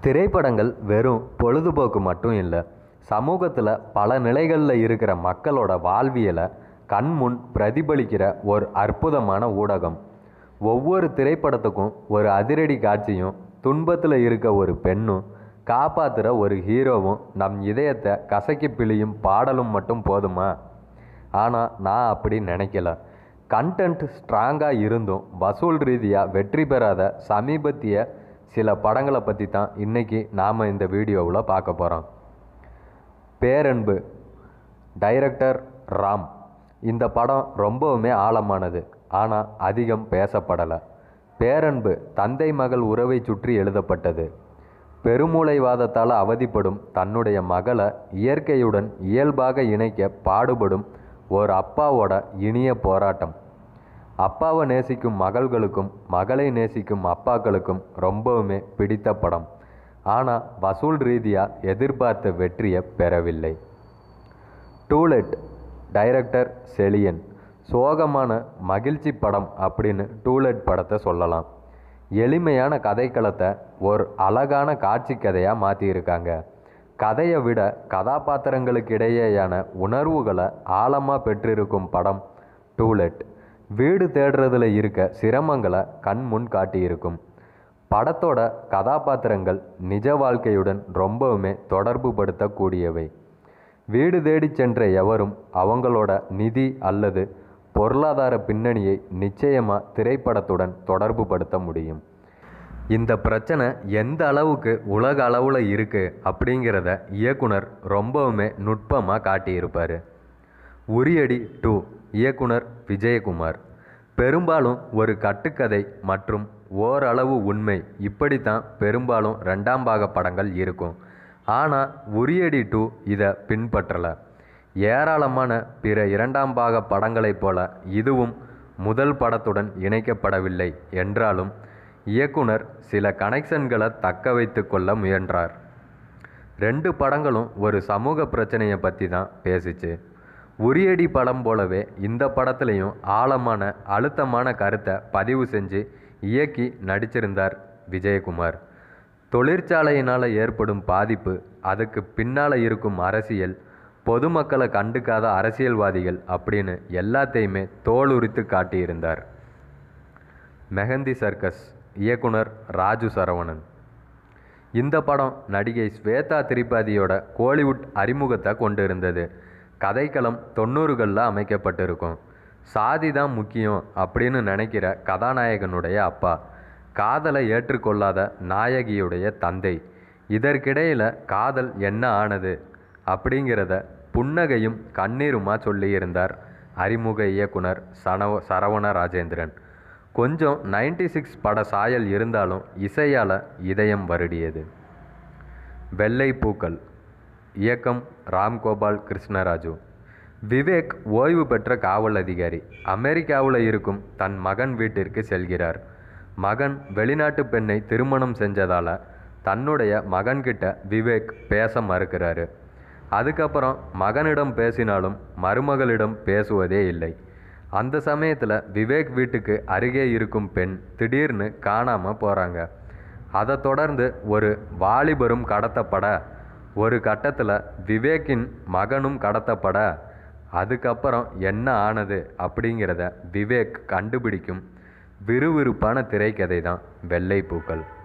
திரைப்படங்கள் வெறும் பொழுதுபோக்கு மட்டும் இல்லை சமூகத்தில் பல நிலைகளில் இருக்கிற மக்களோட வாழ்வியலை கண்முன் பிரதிபலிக்கிற ஒரு அற்புதமான ஊடகம் ஒவ்வொரு திரைப்படத்துக்கும் ஒரு அதிரடி காட்சியும் துன்பத்தில் இருக்க ஒரு பெண்ணும் காப்பாற்றுற ஒரு ஹீரோவும் நம் இதயத்தை கசக்கி பிழியும் பாடலும் மட்டும் போதுமா ஆனால் நான் அப்படி நினைக்கல கண்டென்ட் ஸ்ட்ராங்காக இருந்தும் வசூல் ரீதியாக வெற்றி பெறாத சமீபத்திய சில படங்களை பற்றி தான் இன்றைக்கி நாம் இந்த வீடியோவில் பார்க்க போகிறோம் பேரன்பு டைரக்டர் ராம் இந்த படம் ரொம்பவுமே ஆழமானது ஆனால் அதிகம் பேசப்படலை பேரன்பு தந்தை மகள் உறவை சுற்றி எழுதப்பட்டது பெருமூளைவாதத்தால் அவதிப்படும் தன்னுடைய மகளை இயற்கையுடன் இயல்பாக இணைக்க பாடுபடும் ஒரு அப்பாவோட இனிய போராட்டம் அப்பாவை நேசிக்கும் மகள்களுக்கும் மகளை நேசிக்கும் அப்பாக்களுக்கும் ரொம்பவுமே பிடித்த படம் ஆனால் வசூல் ரீதியாக எதிர்பார்த்த வெற்றியை பெறவில்லை டூலெட் டைரக்டர் செலியன் சோகமான மகிழ்ச்சி படம் அப்படின்னு டூலெட் படத்தை சொல்லலாம் எளிமையான கதைக்களத்தை ஒரு அழகான காட்சி கதையாக மாற்றியிருக்காங்க கதையை விட கதாபாத்திரங்களுக்கு இடையேயான உணர்வுகளை ஆழமாக பெற்றிருக்கும் படம் டூலெட் வீடு தேடுறதுல இருக்க சிரமங்களை கண் முன் காட்டியிருக்கும் படத்தோட கதாபாத்திரங்கள் நிஜ வாழ்க்கையுடன் ரொம்பவுமே தொடர்பு படுத்தக்கூடியவை வீடு தேடி சென்ற எவரும் அவங்களோட நிதி அல்லது பொருளாதார பின்னணியை நிச்சயமாக திரைப்படத்துடன் தொடர்பு படுத்த முடியும் இந்த பிரச்சனை எந்த அளவுக்கு உலக அளவில் இருக்குது அப்படிங்கிறத இயக்குனர் ரொம்பவுமே நுட்பமாக காட்டியிருப்பார் உரியடி டூ இயக்குனர் விஜயகுமார் பெரும்பாலும் ஒரு கட்டுக்கதை மற்றும் ஓரளவு உண்மை இப்படித்தான் பெரும்பாலும் ரெண்டாம் பாக படங்கள் இருக்கும் ஆனால் உரியடி டூ இதை பின்பற்றலை ஏராளமான பிற இரண்டாம் பாக படங்களைப் போல இதுவும் முதல் படத்துடன் இணைக்கப்படவில்லை என்றாலும் இயக்குனர் சில கனெக்ஷன்களை தக்க வைத்து கொள்ள முயன்றார் ரெண்டு படங்களும் ஒரு சமூக பிரச்சனையை பற்றி தான் பேசிச்சு உரியடி படம் போலவே இந்த படத்துலையும் ஆழமான அழுத்தமான கருத்தை பதிவு செஞ்சு இயக்கி நடிச்சிருந்தார் விஜயகுமார் தொழிற்சாலையினால் ஏற்படும் பாதிப்பு அதுக்கு பின்னால் இருக்கும் அரசியல் பொதுமக்களை கண்டுக்காத அரசியல்வாதிகள் அப்படின்னு எல்லாத்தையுமே தோலுரித்து காட்டியிருந்தார் மெஹந்தி சர்க்கஸ் இயக்குனர் ராஜு சரவணன் இந்த படம் நடிகை ஸ்வேதா திரிபாதியோட கோலிவுட் அறிமுகத்தை கொண்டிருந்தது கதைக்களம் தொண்ணூறுகளில் அமைக்கப்பட்டிருக்கும் சாதி தான் முக்கியம் அப்படின்னு நினைக்கிற கதாநாயகனுடைய அப்பா காதலை ஏற்றுக்கொள்ளாத நாயகியுடைய தந்தை இதற்கிடையில் காதல் என்ன ஆனது அப்படிங்கிறத புன்னகையும் கண்ணீருமா சொல்லியிருந்தார் அறிமுக இயக்குனர் சனவ சரவண ராஜேந்திரன் கொஞ்சம் நைன்டி சிக்ஸ் பட சாயல் இருந்தாலும் இசையால் இதயம் வருடியது வெள்ளை பூக்கள் இயக்கம் ராம்கோபால் கிருஷ்ணராஜு விவேக் ஓய்வு பெற்ற காவல் அதிகாரி அமெரிக்காவில் இருக்கும் தன் மகன் வீட்டிற்கு செல்கிறார் மகன் வெளிநாட்டு பெண்ணை திருமணம் செஞ்சதால் தன்னுடைய மகன்கிட்ட விவேக் பேச மறுக்கிறாரு அதுக்கப்புறம் மகனிடம் பேசினாலும் மருமகளிடம் பேசுவதே இல்லை அந்த சமயத்தில் விவேக் வீட்டுக்கு அருகே இருக்கும் பெண் திடீர்னு காணாமல் போகிறாங்க அதை தொடர்ந்து ஒரு வாலிபரும் கடத்தப்பட ஒரு கட்டத்தில் விவேக்கின் மகனும் கடத்தப்பட அதுக்கப்புறம் என்ன ஆனது அப்படிங்கிறத விவேக் கண்டுபிடிக்கும் விறுவிறுப்பான திரைக்கதை தான் வெள்ளை பூக்கள்